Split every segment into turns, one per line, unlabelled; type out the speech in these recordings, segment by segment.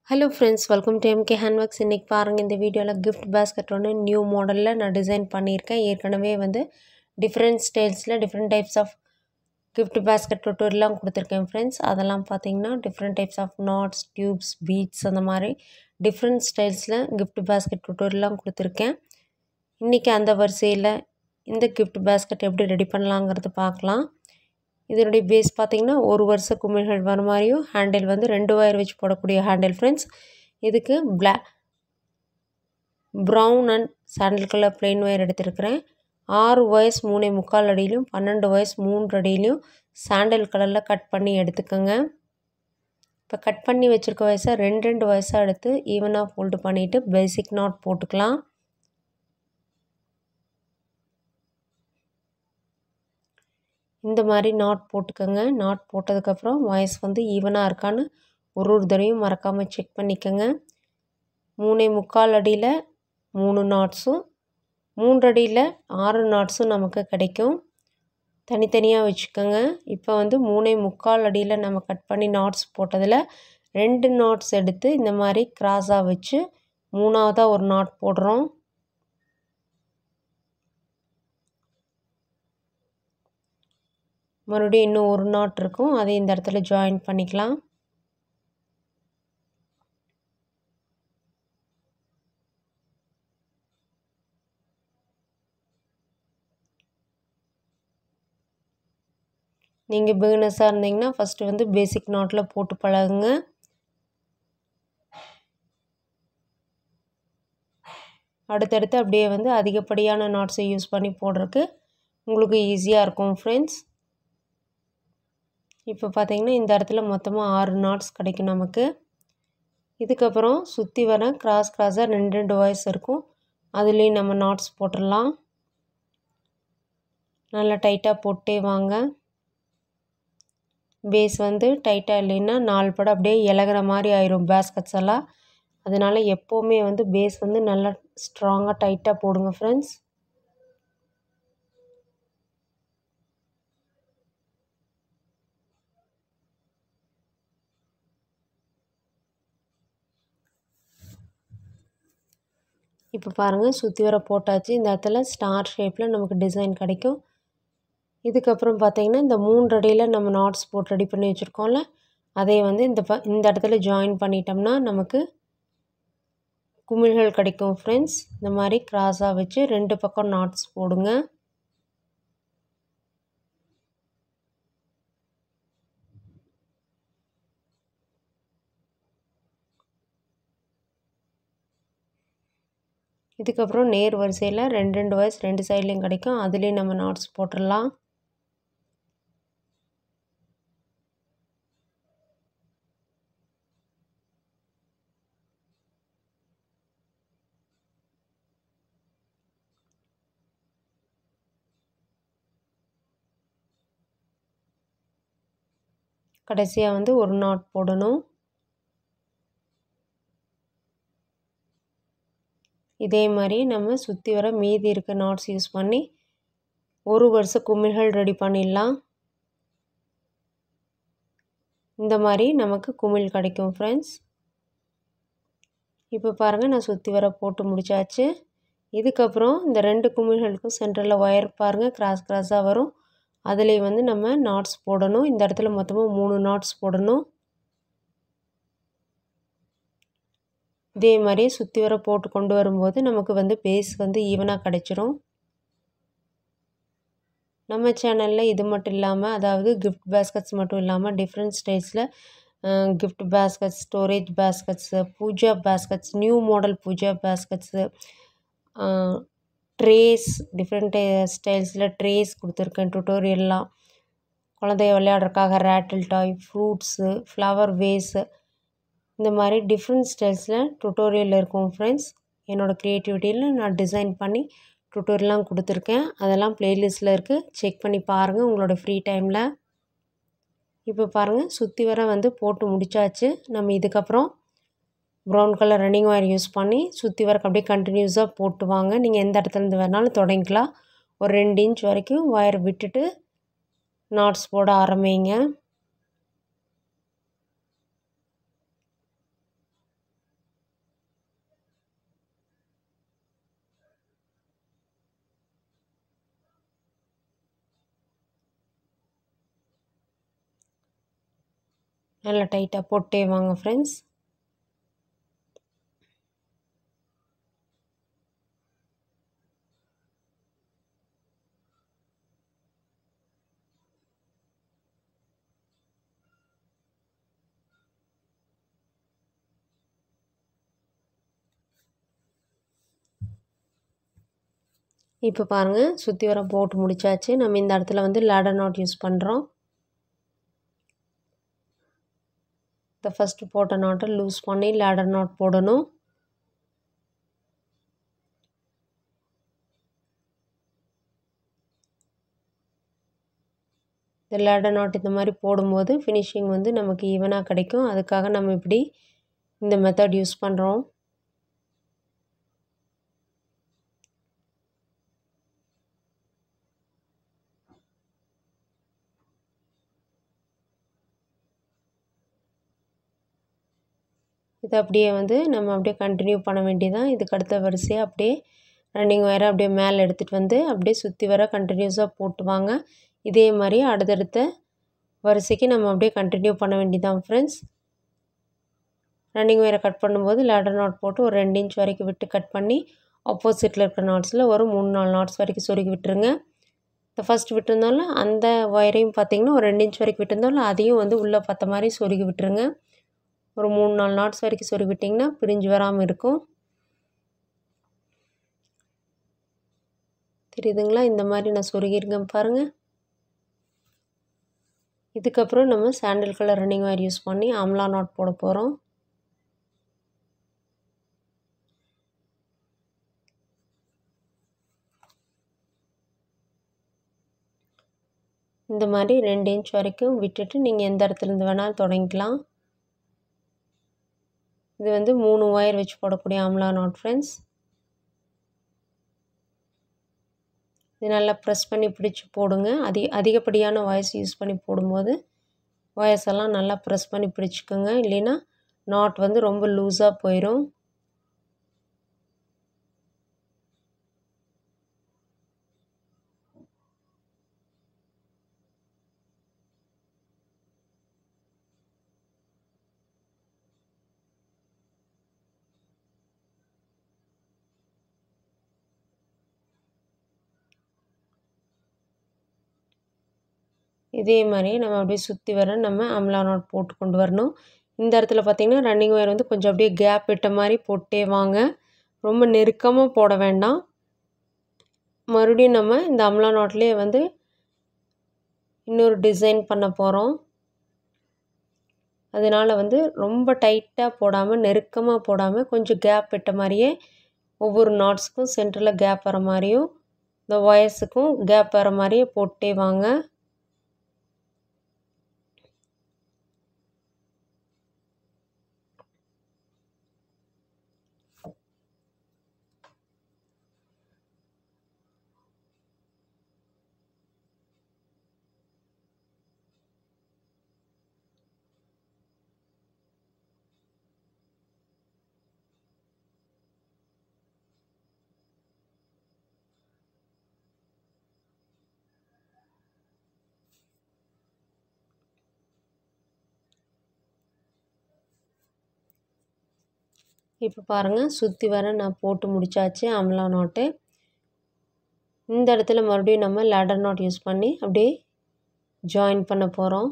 hello friends welcome to MK handworks இன்றைக்கி பாருங்கள் இந்த வீடியோவில் கிஃப்ட் பேஸ்கெட் ஒன்று நியூ மாடலில் நான் டிசைன் பண்ணியிருக்கேன் ஏற்கனவே வந்து டிஃப்ரெண்ட் ஸ்டைல்ஸில் different types of gift basket டுட்டோரியெலாம் கொடுத்துருக்கேன் ஃப்ரெண்ட்ஸ் அதெல்லாம் பார்த்தீங்கன்னா different types of knots tubes beads அந்த மாதிரி டிஃப்ரெண்ட் ஸ்டைல்ஸில் கிஃப்ட் பேஸ்கெட் டுட்டோரியெலாம் கொடுத்துருக்கேன் இன்றைக்கி அந்த வரிசையில் இந்த கிஃப்ட் பேஸ்கெட் எப்படி ரெடி பண்ணலாங்கிறது பார்க்கலாம் இதனுடைய பேஸ் பார்த்திங்கன்னா ஒரு வருஷ குமிழ்கள் வர மாதிரியும் ஹேண்டில் வந்து ரெண்டு ஒயர் வச்சு போடக்கூடிய ஹேண்டில் ஃப்ரெண்ட்ஸ் இதுக்கு பிளா brown and sandal colour plain wire எடுத்திருக்கிறேன் ஆறு ஒயர்ஸ் மூணே முக்கால் அடியிலையும் பன்னெண்டு ஒயர்ஸ் மூன்று அடியிலையும் சாண்டல் கலரில் கட் பண்ணி எடுத்துக்கோங்க இப்போ கட் பண்ணி வச்சுருக்க வயசை ரெண்டு ரெண்டு வயசாக எடுத்து ஈவனாக ஃபோல்டு பண்ணிவிட்டு பேசிக் நாட் போட்டுக்கலாம் இந்த மாதிரி நாட் போட்டுக்கோங்க நாட் போட்டதுக்கப்புறம் வாய்ஸ் வந்து ஈவனாக இருக்கான்னு ஒரு ஒரு தடவையும் மறக்காமல் செக் பண்ணிக்கோங்க மூணே முக்கால் அடியில் மூணு நாட்ஸும் மூன்று அடியில் ஆறு நாட்ஸும் நமக்கு கிடைக்கும் தனித்தனியாக வச்சுக்கோங்க இப்போ வந்து மூணே முக்கால் அடியில் நம்ம கட் பண்ணி நாட்ஸ் போட்டதில் ரெண்டு நாட்ஸ் எடுத்து இந்த மாதிரி கிராஸாக வச்சு மூணாவதாக ஒரு நாட் போடுறோம் மறுபடியும் இன்னும் ஒரு நாட் இருக்கும் அதை இந்த இடத்துல ஜாயின் பண்ணிக்கலாம் நீங்கள் பிகினஸாக இருந்தீங்கன்னா ஃபஸ்ட்டு வந்து பேசிக் நாட்டில் போட்டு பழகுங்க அடுத்தடுத்து அப்படியே வந்து அதிகப்படியான நாட்ஸை யூஸ் பண்ணி போடுறதுக்கு உங்களுக்கு ஈஸியாக இருக்கும் ஃப்ரெண்ட்ஸ் இப்போ பார்த்திங்கன்னா இந்த இடத்துல மொத்தமாக ஆறு நாட்ஸ் கிடைக்கும் நமக்கு இதுக்கப்புறம் சுற்றி வர கிராஸ் கிராஸாக ரெண்டு ரெண்டு வாய்ஸ் இருக்கும் அதுலேயும் நம்ம நாட்ஸ் போட்டுடலாம் நல்லா டைட்டாக போட்டே வாங்க பேஸ் வந்து டைட்டாக இல்லைன்னா நாலு படம் அப்படியே இலகிற மாதிரி ஆயிரும் பேஸ்கட்ஸ் எல்லாம் அதனால் எப்போவுமே வந்து பேஸ் வந்து நல்லா ஸ்ட்ராங்காக டைட்டாக போடுங்க ஃப்ரெண்ட்ஸ் இப்போ பாருங்கள் சுற்றி வர போட்டாச்சு இந்த இடத்துல ஸ்டார் ஷேப்பில் நமக்கு டிசைன் கிடைக்கும் இதுக்கப்புறம் பார்த்திங்கன்னா இந்த மூன்று அடியில் நம்ம நாட்ஸ் போட்டு ரெடி பண்ணி வச்சுருக்கோம்ல அதை வந்து இந்த ப இந்த இடத்துல ஜாயின் பண்ணிட்டோம்னா நமக்கு குமிழ்கள் கிடைக்கும் ஃப்ரெண்ட்ஸ் இந்த மாதிரி கிராஸாக வச்சு ரெண்டு பக்கம் நாட்ஸ் போடுங்க இதுக்கப்புறம் நேர் வரிசையில் ரெண்டு ரெண்டு வயசு ரெண்டு சைட்லேயும் கிடைக்கும் அதுலேயும் நம்ம நாட்ஸ் போட்டுடலாம் கடைசியாக வந்து ஒரு நாட் போடணும் இதே மாதிரி நம்ம சுற்றி வர மீதி இருக்க நாட்ஸ் யூஸ் பண்ணி ஒரு வருஷ குமிழ்கள் ரெடி பண்ணிடலாம் இந்த மாதிரி நமக்கு குமிழ் கிடைக்கும் ஃப்ரெண்ட்ஸ் இப்போ பாருங்கள் நான் சுற்றி வர போட்டு முடித்தாச்சு இதுக்கப்புறம் இந்த ரெண்டு குமிழ்களுக்கும் சென்டரில் ஒயர் பாருங்கள் கிராஸ் கிராஸாக வரும் அதிலே வந்து நம்ம நாட்ஸ் போடணும் இந்த இடத்துல மொத்தமாக மூணு நாட்ஸ் போடணும் இதே மாதிரியே சுற்றி வர போட்டு கொண்டு வரும்போது நமக்கு வந்து பேஸ் வந்து ஈவனாக கிடச்சிரும் நம்ம சேனலில் இது மட்டும் இல்லாமல் அதாவது கிஃப்ட் பேஸ்கட்ஸ் மட்டும் இல்லாமல் டிஃப்ரெண்ட் ஸ்டைல்ஸில் gift baskets storage baskets puja baskets new model puja baskets trays different ஸ்டைல்ஸில் ட்ரேஸ் கொடுத்துருக்கேன் டுட்டோரியல்லாம் குழந்தைய விளையாடுறதுக்காக ரேட்டில் டாய் ஃப்ரூட்ஸு ஃப்ளவர் வேஸு இந்த மாதிரி டிஃப்ரெண்ட் ஸ்டைல்ஸில் டுட்டோரியல் இருக்கும் ஃப்ரெண்ட்ஸ் என்னோடய க்ரியேட்டிவிட்டியில் நான் டிசைன் பண்ணி டுட்டோரியல்லாம் கொடுத்துருக்கேன் அதெல்லாம் ப்ளேலிஸ்ட்டில் இருக்குது செக் பண்ணி பாருங்கள் உங்களோட ஃப்ரீ டைமில் இப்போ பாருங்கள் சுற்றி வர வந்து போட்டு முடித்தாச்சு நம்ம இதுக்கப்புறம் brown colour running wire use பண்ணி சுற்றி வரக்கு அப்படியே கண்டினியூஸாக போட்டு வாங்க நீங்கள் எந்த இடத்துலேருந்து வேணாலும் தொடங்கிக்கலாம் ஒரு ரெண்டு இன்ச் வரைக்கும் ஒயர் விட்டுட்டு நாட்ஸ் போட ஆரம்பிங்க நல்லா டைட்டாக போட்டே வாங்க ஃப்ரெண்ட்ஸ் இப்போ பாருங்கள் சுற்றி வர போட்டு முடிச்சாச்சு நம்ம இந்த இடத்துல வந்து லேடர் நாட் யூஸ் பண்ணுறோம் இந்த ஃபஸ்ட்டு போட்ட நாட்டை லூஸ் பண்ணி லேடர் நாட் போடணும் இந்த லேடர் நாட் இந்த மாதிரி போடும்போது ஃபினிஷிங் வந்து நமக்கு ஈவனாக கிடைக்கும் அதுக்காக நம்ம இப்படி இந்த மெத்தட் யூஸ் பண்ணுறோம் இது அப்படியே வந்து நம்ம அப்படியே கண்டினியூ பண்ண வேண்டியதான் இதுக்கு அடுத்த வரிசையாக அப்படியே ரன்னிங் ஒயரை அப்படியே மேலே எடுத்துகிட்டு வந்து அப்படியே சுற்றி வர கண்டினியூஸாக போட்டு வாங்க இதே மாதிரி அடுத்தடுத்த வரிசைக்கு நம்ம அப்படியே கண்டினியூ பண்ண வேண்டியதான் ஃப்ரெண்ட்ஸ் ரன்னிங் ஒயரை கட் பண்ணும்போது லேடர் நாட் போட்டு ஒரு ரெண்டு இன்ச் வரைக்கும் விட்டு கட் பண்ணி ஆப்போசிட்டில் இருக்கிற நாட்ஸில் ஒரு மூணு நாலு நாட்ஸ் வரைக்கும் சொருகி விட்டுருங்க இந்த ஃபஸ்ட் விட்டுருந்தாலும் அந்த ஒயரையும் பார்த்திங்கன்னா ஒரு ரெண்டு இன்ச் வரைக்கும் விட்டுருந்தாலும் அதையும் வந்து உள்ளே பார்த்த மாதிரி சொருகி விட்டுருங்க ஒரு மூணு நாலு நாட்ஸ் வரைக்கும் சொருகி விட்டிங்கன்னா பிரிஞ்சு வராமல் இருக்கும் தெரியுதுங்களா இந்த மாதிரி நான் சொருகிருக்கேன் பாருங்கள் இதுக்கப்புறம் நம்ம sandal colour running wire use பண்ணி ஆம்லா நாட் போட போகிறோம் இந்த மாதிரி ரெண்டு இன்ச் வரைக்கும் விட்டுட்டு நீங்கள் எந்த இடத்துலேருந்து வேணாலும் தொடங்கிக்கலாம் இது வந்து மூணு ஒயர் வச்சு போடக்கூடிய ஆம்லா நாட் ஃப்ரெண்ட்ஸ் இது நல்லா ப்ரெஸ் பண்ணி பிடிச்சி போடுங்க அதிக அதிகப்படியான ஒயர்ஸ் யூஸ் பண்ணி போடும்போது ஒயர்ஸ் எல்லாம் நல்லா ப்ரெஸ் பண்ணி பிடிச்சிக்கோங்க இல்லைன்னா நாட் வந்து ரொம்ப லூஸாக போயிடும் இதே மாதிரி நம்ம அப்படியே சுற்றி வர நம்ம அம்லா நாட் போட்டு கொண்டு வரணும் இந்த இடத்துல பார்த்திங்கன்னா ரன்னிங் ஒயர் வந்து கொஞ்சம் அப்படியே கேப் விட்ட மாதிரி போட்டே வாங்க ரொம்ப நெருக்கமாக போட வேண்டாம் மறுபடியும் நம்ம இந்த அம்லா நாட்லேயே வந்து இன்னொரு டிசைன் பண்ண போகிறோம் அதனால் வந்து ரொம்ப டைட்டாக போடாமல் நெருக்கமாக போடாமல் கொஞ்சம் கேப் விட்ட மாதிரியே ஒவ்வொரு நாட்ஸுக்கும் சென்டரில் கேப் வர மாதிரியும் இந்த ஒயர்ஸுக்கும் கேப் வர மாதிரியே போட்டே வாங்க இப்போ பாருங்கள் சுற்றி வர நான் போட்டு முடித்தாச்சு அமலா நாட்டு இந்த இடத்துல மறுபடியும் நம்ம லேடர் நாட் யூஸ் பண்ணி அப்படியே ஜாயின் பண்ண போகிறோம்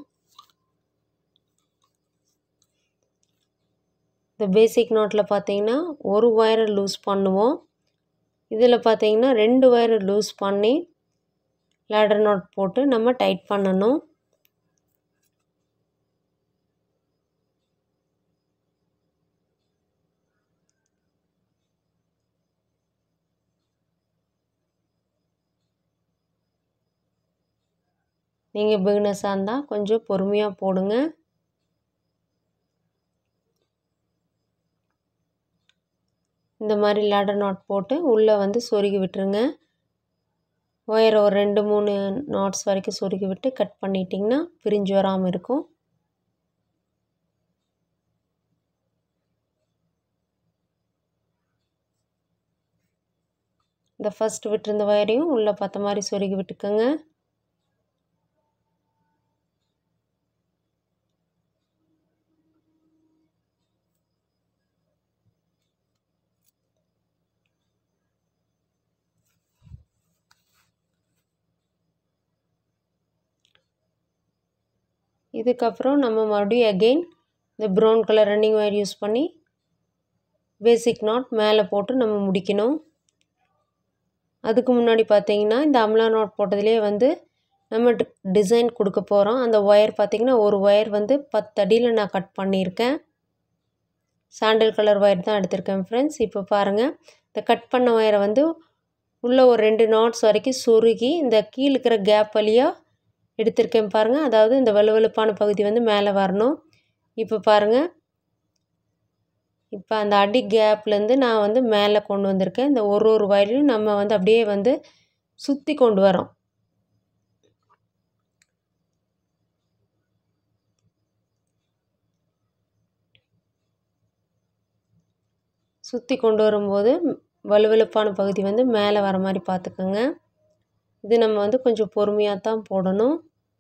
இந்த பேசிக் நாட்டில் பார்த்தீங்கன்னா ஒரு ஒயரை லூஸ் பண்ணுவோம் இதில் பார்த்தீங்கன்னா ரெண்டு ஒயரை லூஸ் பண்ணி லேடர் நாட் போட்டு நம்ம டைட் பண்ணணும் நீங்கள் பிகினஸாக இருந்தால் கொஞ்சம் பொறுமையாக போடுங்க இந்த மாதிரி லேடர் நாட் போட்டு உள்ளே வந்து சொருகி விட்டுருங்க ஒயரை ஒரு ரெண்டு மூணு நாட்ஸ் வரைக்கும் சொருகி விட்டு கட் பண்ணிட்டிங்கன்னா பிரிஞ்சு வராமல் இருக்கும் இந்த ஃபஸ்ட் விட்டுருந்த ஒயரையும் உள்ளே பார்த்த மாதிரி சொருகி விட்டுக்கோங்க இதுக்கப்புறம் நம்ம மறுபடியும் அகெயின் இந்த brown colour running wire use பண்ணி பேசிக் நாட் மேலே போட்டு நம்ம முடிக்கணும் அதுக்கு முன்னாடி பார்த்தீங்கன்னா இந்த அம்லா நாட் போட்டதுலேயே வந்து நம்ம டிசைன் கொடுக்க போகிறோம் அந்த ஒயர் பார்த்திங்கன்னா ஒரு ஒயர் வந்து பத்து அடியில் நான் கட் பண்ணியிருக்கேன் சாண்டல் கலர் ஒயர் தான் எடுத்திருக்கேன் ஃப்ரெண்ட்ஸ் இப்போ பாருங்கள் இந்த கட் பண்ண ஒயரை வந்து உள்ளே ஒரு ரெண்டு நாட்ஸ் வரைக்கும் சொருகி இந்த கீழே இருக்கிற கேப் வழியாக எடுத்திருக்கேன் பாருங்கள் அதாவது இந்த வலுவலுப்பான பகுதி வந்து மேலே வரணும் இப்போ பாருங்கள் இப்போ அந்த அடி கேப்லேருந்து நான் வந்து மேலே கொண்டு வந்திருக்கேன் இந்த ஒரு ஒரு வயலையும் நம்ம வந்து அப்படியே வந்து சுற்றி கொண்டு வரோம் சுற்றி கொண்டு வரும்போது வலுவலுப்பான பகுதி வந்து மேலே வர மாதிரி பார்த்துக்கோங்க இது நம்ம வந்து கொஞ்சம் பொறுமையாக தான் போடணும்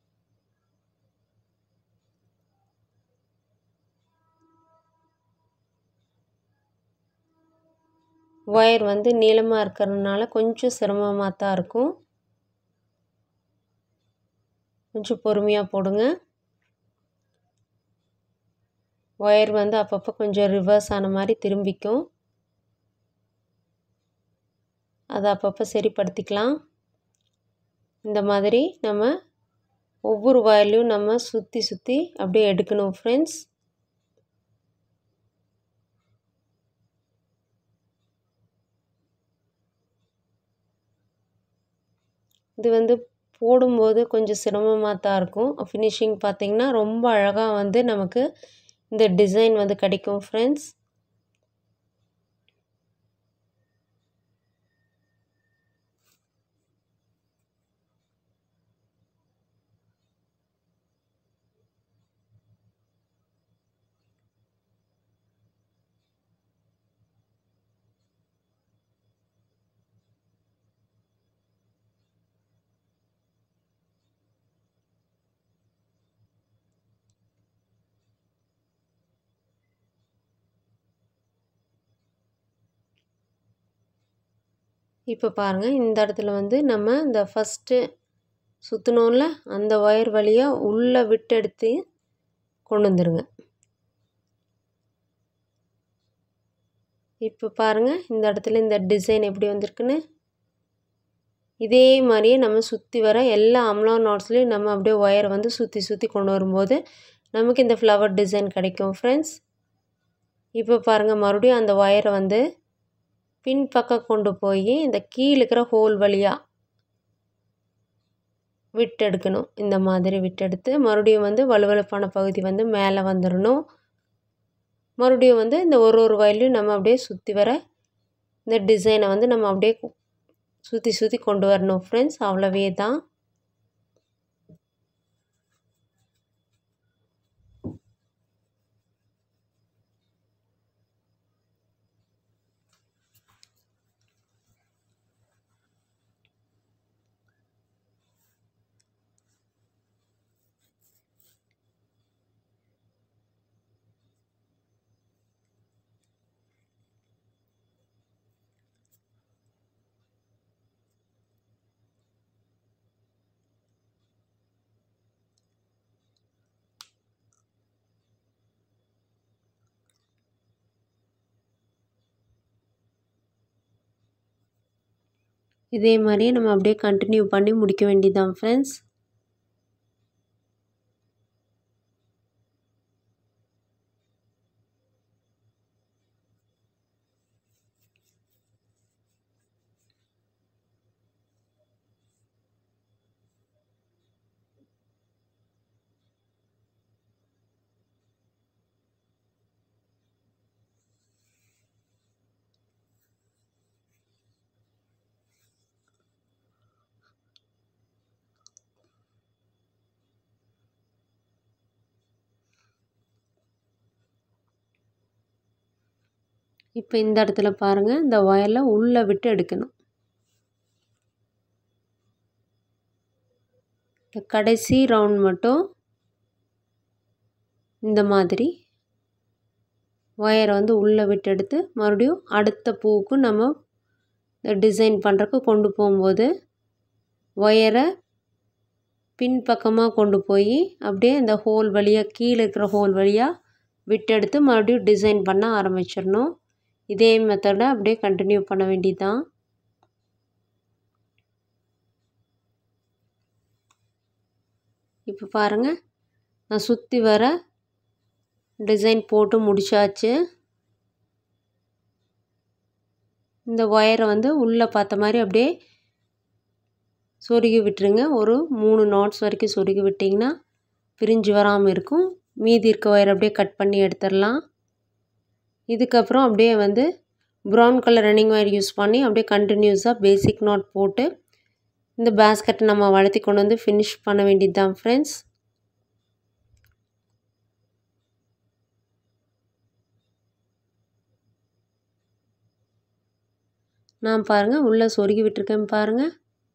ஒயர் வந்து நீளமாக இருக்கிறதுனால கொஞ்சம் சிரமமாக தான் இருக்கும் கொஞ்சம் பொறுமையாக போடுங்க ஒயர் வந்து அப்பப்போ கொஞ்சம் ரிவர்ஸ் ஆன மாதிரி திரும்பிக்கும் அதை அப்பப்போ சரிப்படுத்திக்கலாம் இந்த மாதிரி நம்ம ஒவ்வொரு வயர்லையும் நம்ம சுற்றி சுற்றி அப்படியே எடுக்கணும் ஃப்ரெண்ட்ஸ் இது வந்து போடும்போது கொஞ்சம் சிரமமாக தான் இருக்கும் ஃபினிஷிங் பார்த்திங்கன்னா ரொம்ப அழகாக வந்து நமக்கு இந்த டிசைன் வந்து கிடைக்கும் ஃப்ரெண்ட்ஸ் இப்போ பாருங்கள் இந்த இடத்துல வந்து நம்ம இந்த ஃபஸ்ட்டு சுற்றினோம்ல அந்த ஒயர் வழியாக உள்ளே விட்டு எடுத்து கொண்டு வந்துடுங்க இப்போ பாருங்கள் இந்த இடத்துல இந்த டிசைன் எப்படி வந்திருக்குன்னு இதே மாதிரியே நம்ம சுற்றி வர எல்லா அம்லா நாட்ஸ்லேயும் நம்ம அப்படியே ஒயரை வந்து சுற்றி சுற்றி கொண்டு வரும்போது நமக்கு இந்த ஃப்ளவர் டிசைன் கிடைக்கும் ஃப்ரெண்ட்ஸ் இப்போ பாருங்கள் மறுபடியும் அந்த ஒயரை வந்து பின்பக்கம் கொண்டு போய் இந்த கீழே இருக்கிற ஹோல் வழியாக விட்டெடுக்கணும் இந்த மாதிரி விட்டெடுத்து மறுபடியும் வந்து வலுவலுப்பான பகுதி வந்து மேலே வந்துடணும் மறுபடியும் வந்து இந்த ஒரு ஒரு வயலையும் நம்ம அப்படியே சுற்றி வர இந்த டிசைனை வந்து நம்ம அப்படியே சுற்றி சுற்றி கொண்டு வரணும் ஃப்ரெண்ட்ஸ் அவ்வளவே தான் இதே மாதிரியே நம்ம அப்படியே கண்டினியூ பண்ணி முடிக்க வேண்டியதுதான் ஃப்ரெண்ட்ஸ் இப்போ இந்த இடத்துல பாருங்கள் இந்த ஒயரை உள்ளே விட்டு எடுக்கணும் இந்த கடைசி ரவுண்ட் மட்டும் இந்த மாதிரி ஒயரை வந்து உள்ளே விட்டு எடுத்து மறுபடியும் அடுத்த பூவுக்கு நம்ம டிசைன் பண்ணுறக்கு கொண்டு போகும்போது ஒயரை பின் பக்கமாக கொண்டு போய் அப்படியே இந்த ஹோல் வழியாக கீழே இருக்கிற ஹோல் வழியாக விட்டெடுத்து மறுபடியும் டிசைன் பண்ண ஆரம்பிச்சிடணும் இதே மெத்தடை அப்படியே கண்டினியூ பண்ண வேண்டியதுதான் இப்போ பாருங்கள் நான் சுற்றி வர டிசைன் போட்டு முடிச்சாச்சு இந்த ஒயரை வந்து உள்ளே பார்த்த மாதிரி அப்படியே சொருகி விட்டுருங்க ஒரு மூணு நாட்ஸ் வரைக்கும் சொருகி விட்டிங்கன்னா பிரிஞ்சு வராமல் இருக்கும் மீதி இருக்க ஒயர் அப்படியே கட் பண்ணி எடுத்துடலாம் இதுக்கப்புறம் அப்படியே வந்து brown colour running wire use பண்ணி அப்படியே கண்டினியூஸாக பேசிக் நாட் போட்டு இந்த பேஸ்கெட்டை நம்ம வளர்த்தி கொண்டு வந்து ஃபினிஷ் பண்ண வேண்டியது தான் ஃப்ரெண்ட்ஸ் நான் பாருங்கள் உள்ளே சொருகி விட்டுருக்கேன் பாருங்கள்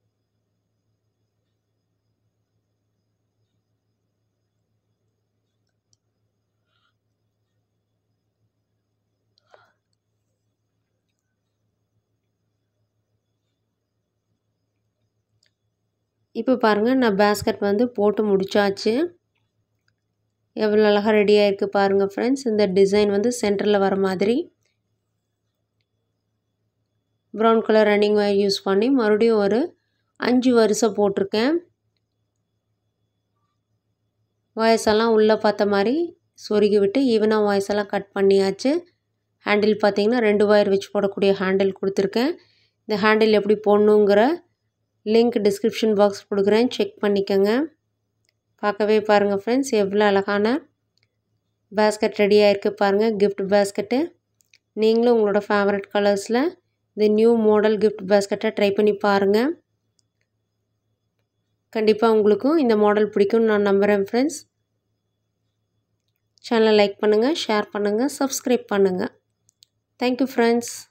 இப்போ பாருங்கள் நான் பேஸ்கெட் வந்து போட்டு முடிச்சாச்சு எவ்வளோ அழகாக ரெடியாக இருக்குது பாருங்கள் ஃப்ரெண்ட்ஸ் இந்த டிசைன் வந்து சென்டரில் வர மாதிரி brown colour running wire use பண்ணி மறுபடியும் ஒரு அஞ்சு வரிசை போட்டிருக்கேன் வாய்ஸ் எல்லாம் உள்ளே பார்த்த மாதிரி சொருகி விட்டு ஈவனாக வாய்ஸ் எல்லாம் கட் பண்ணியாச்சு ஹேண்டில் பார்த்தீங்கன்னா ரெண்டு ஒயர் வச்சு போடக்கூடிய ஹேண்டில் கொடுத்துருக்கேன் இந்த ஹேண்டில் எப்படி போடணுங்கிற லிங்க் டிஸ்கிரிப்ஷன் பாக்ஸ் கொடுக்குறேன் செக் பண்ணிக்கோங்க பார்க்கவே பாருங்கள் ஃப்ரெண்ட்ஸ் எவ்வளோ அழகான பேஸ்கெட் ரெடியாக இருக்குது பாருங்கள் கிஃப்ட் பேஸ்கெட்டு நீங்களும் உங்களோட ஃபேவரட் கலர்ஸில் இந்த நியூ மாடல் கிஃப்ட் பேஸ்கெட்டை ட்ரை பண்ணி பாருங்கள் கண்டிப்பாக உங்களுக்கும் இந்த மாடல் பிடிக்கும்னு நான் நம்புகிறேன் ஃப்ரெண்ட்ஸ் சேனலை லைக் பண்ணுங்கள் ஷேர் பண்ணுங்கள் சப்ஸ்கிரைப் பண்ணுங்கள் தேங்க்யூ ஃப்ரெண்ட்ஸ்